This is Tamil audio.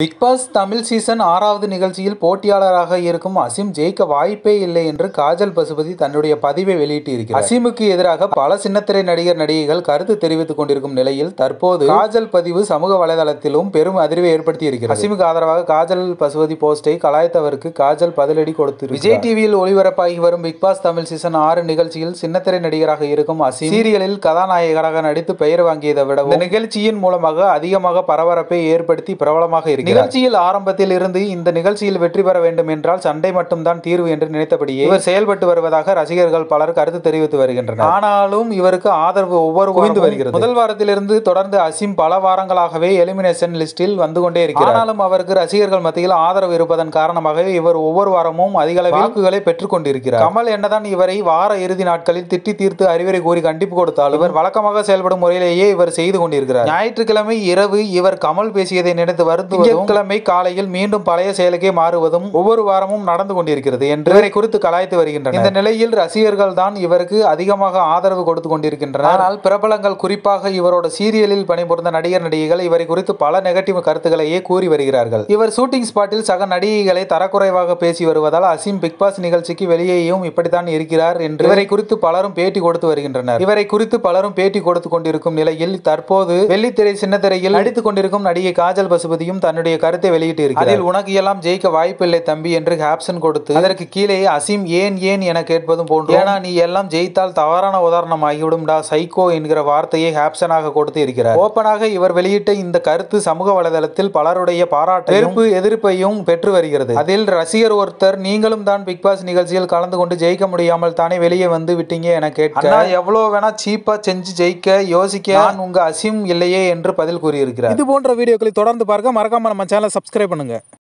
பிக் பாஸ் தமிழ் சீசன் ஆறாவது நிகழ்ச்சியில் போட்டியாளராக இருக்கும் அசீம் ஜெயிக்க வாய்ப்பே இல்லை என்று காஜல் பசுபதி தன்னுடைய பதிவை வெளியிட்டிருக்கிறார் அசீமுக்கு எதிராக பல சின்னத்திரை நடிகர் நடிகைகள் கருத்து தெரிவித்துக் கொண்டிருக்கும் நிலையில் தற்போது காஜல் பதிவு சமூக வலைதளத்திலும் பெரும் அதிர்வை ஏற்படுத்தி இருக்கிறது அசீமுக்கு ஆதரவாக காஜல் பசுபதி போஸ்டை கலாய்த்தவருக்கு காஜல் பதிலடி கொடுத்து விஜய் டிவியில் ஒளிபரப்பாகி வரும் பிக் பாஸ் தமிழ் சீசன் ஆறு நிகழ்ச்சியில் சின்னத்திரை நடிகராக இருக்கும் அசீம் சீரியலில் கதாநாயகராக நடித்து பெயர் வாங்கியதை விட இந்த நிகழ்ச்சியின் மூலமாக அதிகமாக பரபரப்பை ஏற்படுத்தி பிரபலமாக இருக்கிறார் நிகழ்ச்சியில் ஆரம்பத்தில் இருந்து இந்த நிகழ்ச்சியில் வெற்றி பெற வேண்டும் என்றால் சண்டை மட்டும்தான் தீர்வு என்று நினைத்தபடியே இவர் செயல்பட்டு வருவதாக ரசிகர்கள் பலர் கருத்து தெரிவித்து வருகின்றனர் ஆனாலும் இவருக்கு ஆதரவு ஒவ்வொரு குவிந்து வருகிறது முதல் வாரத்திலிருந்து தொடர்ந்து அசீம் பல வாரங்களாகவே எலிமினேஷன் லிஸ்டில் வந்து கொண்டே இருக்கிறார் ஆனாலும் அவருக்கு ரசிகர்கள் மத்தியில் ஆதரவு இருப்பதன் காரணமாக இவர் ஒவ்வொரு வாரமும் அதிக அளவில் வாக்குகளை பெற்றுக் கொண்டிருக்கிறார் கமல் என்னதான் இவரை வார இறுதி நாட்களில் திட்டி தீர்த்து அறிவுரை கூறி கண்டிப்பு கொடுத்தாலும் இவர் வழக்கமாக செயல்படும் முறையிலேயே இவர் செய்து கொண்டிருக்கிறார் ஞாயிற்றுக்கிழமை இரவு இவர் கமல் பேசியதை நினைத்து வருந்துவதும் திங்கட்கிழமை காலையில் மீண்டும் பழைய செயலுக்கே மாறுவதும் ஒவ்வொரு வாரமும் நடந்து கொண்டிருக்கிறது என்று இவரை குறித்து கலாய்த்து வருகின்றனர் இந்த நிலையில் ரசிகர்கள் தான் இவருக்கு அதிகமாக ஆதரவு கொடுத்து கொண்டிருக்கின்றனர் ஆனால் பிரபலங்கள் குறிப்பாக இவரோட சீரியலில் பணிபுரிந்த நடிகர் நடிகைகள் இவரை குறித்து பல நெகட்டிவ் கருத்துக்களையே கூறி வருகிறார்கள் இவர் ஷூட்டிங் ஸ்பாட்டில் சக நடிகைகளை தரக்குறைவாக பேசி வருவதால் அசீம் பிக் பாஸ் நிகழ்ச்சிக்கு வெளியேயும் இப்படித்தான் இருக்கிறார் என்று இவரை குறித்து பலரும் பேட்டி கொடுத்து வருகின்றனர் இவரை குறித்து பலரும் பேட்டி கொடுத்து கொண்டிருக்கும் நிலையில் தற்போது வெள்ளித்திரை சின்னத்திரையில் நடித்துக் கொண்டிருக்கும் நடிகை காஜல் பசுபதியும் தன்னுடைய கருத்தை வெளியிட்டு இருக்கிறார் அதில் உனக்கு எல்லாம் ஜெயிக்க வாய்ப்பில்லை தம்பி என்று கேப்ஷன் கொடுத்து அதற்கு கீழே அசீம் ஏன் ஏன் என கேட்பதும் போன்று ஏன்னா நீ எல்லாம் ஜெயித்தால் தவறான உதாரணம் ஆகிவிடும்டா சைக்கோ என்கிற வார்த்தையை கேப்ஷனாக கொடுத்து இருக்கிறார் ஓப்பனாக இவர் வெளியிட்ட இந்த கருத்து சமூக வலைதளத்தில் பலருடைய பாராட்டு வெறுப்பு எதிர்ப்பையும் பெற்று வருகிறது அதில் ரசிகர் ஒருத்தர் நீங்களும் தான் பிக் பாஸ் நிகழ்ச்சியில் கலந்து கொண்டு ஜெயிக்க முடியாமல் தானே வெளியே வந்து விட்டீங்க என கேட்க அண்ணா எவ்வளவு வேணா சீப்பா செஞ்சு ஜெயிக்க யோசிக்க நான் உங்க அசீம் இல்லையே என்று பதில் கூறியிருக்கிறார் இது போன்ற வீடியோக்களை தொடர்ந்து பார்க்க மறக்காம நம்ம சேனலை சப்ஸ்கிரைப் பண்ணுங்க